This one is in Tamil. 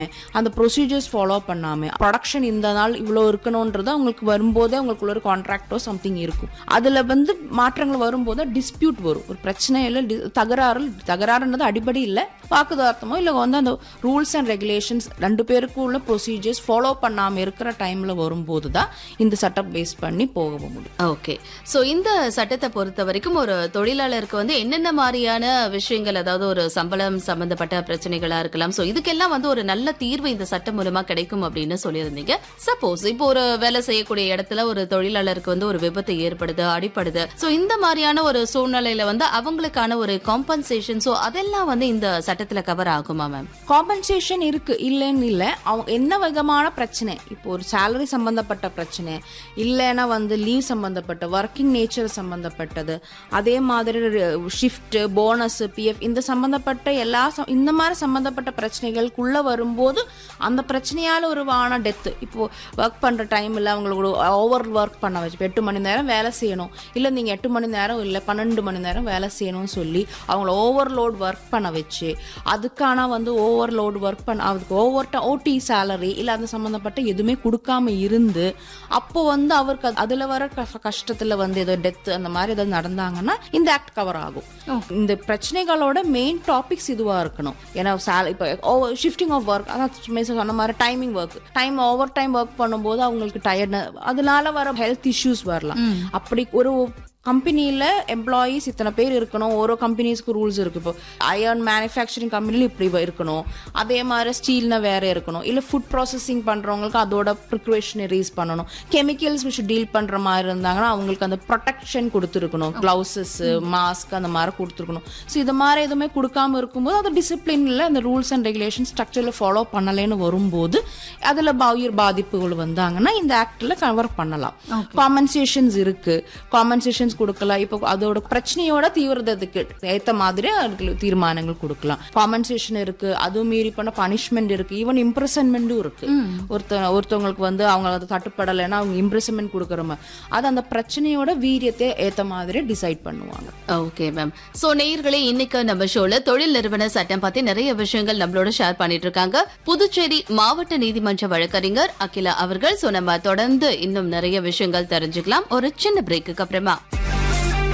அந்த ப்ரொசீஜர்ஸ் ஃபாலோ பண்ணாம ப்ரொடக்ஷன் இந்த நாள் இவ்வளோ இருக்கணுன்றது அவங்களுக்கு வரும்போதே அவங்களுக்குள்ள ஒரு கான்ட்ராக்டோ சம்திங் இருக்கும் அதுல வந்து மாற்றங்கள் வரும்போது டிஸ்பியூட் வரும் ஒரு பிரச்சனை இல்லை டி- தகராறு தகராறுன்றது அடிப்படை இல்லை வாக்குதார்த்தமோ இல்லை வந்து அந்த ரூல்ஸ் அண்ட் ரெகுலேஷன்ஸ் ரெண்டு பேருக்கும் உள்ள ப்ரொசீஜர்ஸ் ஃபாலோ பண்ணாம இருக்கிற டைம்ல வரும்போது தான் இந்த சட்டம் பேஸ் பண்ணி போக முடியும் ஓகே சோ இந்த சட்டத்தை பொறுத்த வரைக்கும் ஒரு தொழிலாளருக்கு வந்து என்னென்ன மாதிரியான விஷயங்கள் அதாவது ஒரு சம்பளம் சம்பந்தப்பட்ட பிரச்சனைகளா இருக்கலாம் சோ இதுக்கெல்லாம் வந்து ஒரு நல்ல தீர்வு இந்த சட்டம் மூலமா கிடைக்கும் அப்படின்னு சொல்லியிருந்தீங்க சப்போஸ் இப்போ ஒரு வேலை செய்யக்கூடிய இடத்துல ஒரு தொழிலாளருக்கு வந்து ஒரு விபத்து ஏற்படுது அடிப்படுது சோ இந்த மாதிரியான ஒரு சூழ்நிலையில வந்து அவங்களுக்கான ஒரு காம்பன்சேஷன் சோ அதெல்லாம் வந்து இந்த சட்டத்துல கவர் ஆகுமா மேம் காம்பன்சேஷன் இருக்கு இல்லைன்னு இல்லை அவங்க என்ன விதமான பிரச்சனை இப்போ ஒரு சேலரி சம்பந்தப்பட்ட பிரச்சனை இல்லைன்னா வந்து லீவ் சம்பந்தப்பட்ட ஒர்க்கிங் நேச்சர் சம்பந்தப்பட்டது அதே மாதிரி ஷிஃப்ட் போனஸ் பிஎஃப் இந்த சம்பந்தப்பட்ட எல்லா ச- இந்த மாதிரி சம்பந்தப்பட்ட பிரச்சனைகளுக்குள்ள வரும்போது அந்த பிரச்சனையால ஒரு வான டெத்து இப்போ ஒர்க் பண்ற டைம்ல அவங்களுக்கு ஓவர் ஒர்க் பண்ண வச்சு இப்ப எட்டு மணி நேரம் வேலை செய்யணும் இல்ல நீங்க எட்டு மணி நேரம் இல்ல பன்னெண்டு மணி நேரம் வேலை செய்யணும்னு சொல்லி அவங்கள ஓவர்லோட் ஒர்க் பண்ண வச்சு அதுக்கான வந்து ஓவர்லோட் ஒர்க் பண்ண அதுக்கு ஓவர் ஓடி சேலரி இல்ல அந்த சம்பந்தப்பட்ட எதுவுமே கொடுக்காம இருந்து அப்போ வந்து அவருக்கு அது- அதுல வர கஷ்ட- கஷ்டத்துல வந்து ஏதோ டெத் அந்த மாதிரி ஏதாவது நடந்தாங்கன்னா இந்த ஆக்ட் கவர் ஆகும் இந்த பிரச்சனைகளோட மெயின் டாபிக்ஸ் இதுவா இருக்கணும் ஏன்னா சேல இப்போ ஷிஃப்டிங் ஆஃப் ஒர்க் அதான் சும்மா சொன்ன மாதிரி timing work time overtime work பண்ணும்போது அவங்களுக்கு டயர்ட் அதனால வர ஹெல்த் இஷ்யூஸ் வரலாம் அப்படி ஒரு கம்பெனியில் எம்ப்ளாயீஸ் இத்தனை பேர் இருக்கணும் ஒரு கம்பெனிஸ்க்கு ரூல்ஸ் இருக்கு இப்போ அயர்ன் மேனுஃபேக்சரிங் கம்பெனியில் இப்படி வ- இருக்கணும் அதே மாதிரி ஸ்டீல்னா வேற இருக்கணும் இல்லை ஃபுட் ப்ராசஸிங் பண்ணுறவங்களுக்கு அதோட ப்ரிக்வேஷனரிஸ் பண்ணணும் கெமிக்கல்ஸ் விஷ் டீல் பண்ணுற மாதிரி இருந்தாங்கன்னா அவங்களுக்கு அந்த ப்ரொடெக்ஷன் கொடுத்துருக்கணும் க்ளவுசஸ் மாஸ்க் அந்த மாதிரி கொடுத்துருக்கணும் ஸோ இது மாதிரி எதுவுமே கொடுக்காம இருக்கும்போது அது டிசிப்ளினில் அந்த ரூல்ஸ் அண்ட் ரெகுலேஷன் ஸ்ட்ரக்சரில் ஃபாலோ பண்ணலைன்னு வரும்போது அதில் உயிர் பாதிப்புகள் வந்தாங்கன்னா இந்த ஆக்டில் கவர் பண்ணலாம் காம்பன்சேஷன்ஸ் இருக்கு காம்பன்சேஷன்ஸ் கொடுக்கலாம் இப்போ அதோட பிரச்சனையோட தீவிரத்துக்கு ஏத்த மாதிரி அதுக்கு தீர்மானங்கள் கொடுக்கலாம் காம்பன்சேஷன் இருக்கு அதுவும் மீறி பண்ண பனிஷ்மெண்ட் இருக்கு ஈவன் இம்ப்ரெசன்மெண்ட்டும் இருக்கு ஒருத்த ஒருத்தவங்களுக்கு வந்து அவங்க அது தட்டுப்படலைன்னா அவங்க இம்ப்ரெசன்மெண்ட் கொடுக்குற மாதிரி அது அந்த பிரச்சனையோட வீரியத்தை ஏத்த மாதிரி டிசைட் பண்ணுவாங்க ஓகே மேம் சோ நேயர்களே இன்னைக்கு நம்ம ஷோல தொழில் நிறுவன சட்டம் பத்தி நிறைய விஷயங்கள் நம்மளோட ஷேர் பண்ணிட்டு இருக்காங்க புதுச்சேரி மாவட்ட நீதிமன்ற வழக்கறிஞர் அகிலா அவர்கள் சோ நம்ம தொடர்ந்து இன்னும் நிறைய விஷயங்கள் தெரிஞ்சுக்கலாம் ஒரு சின்ன பிரேக்குக்கு அப்புறமா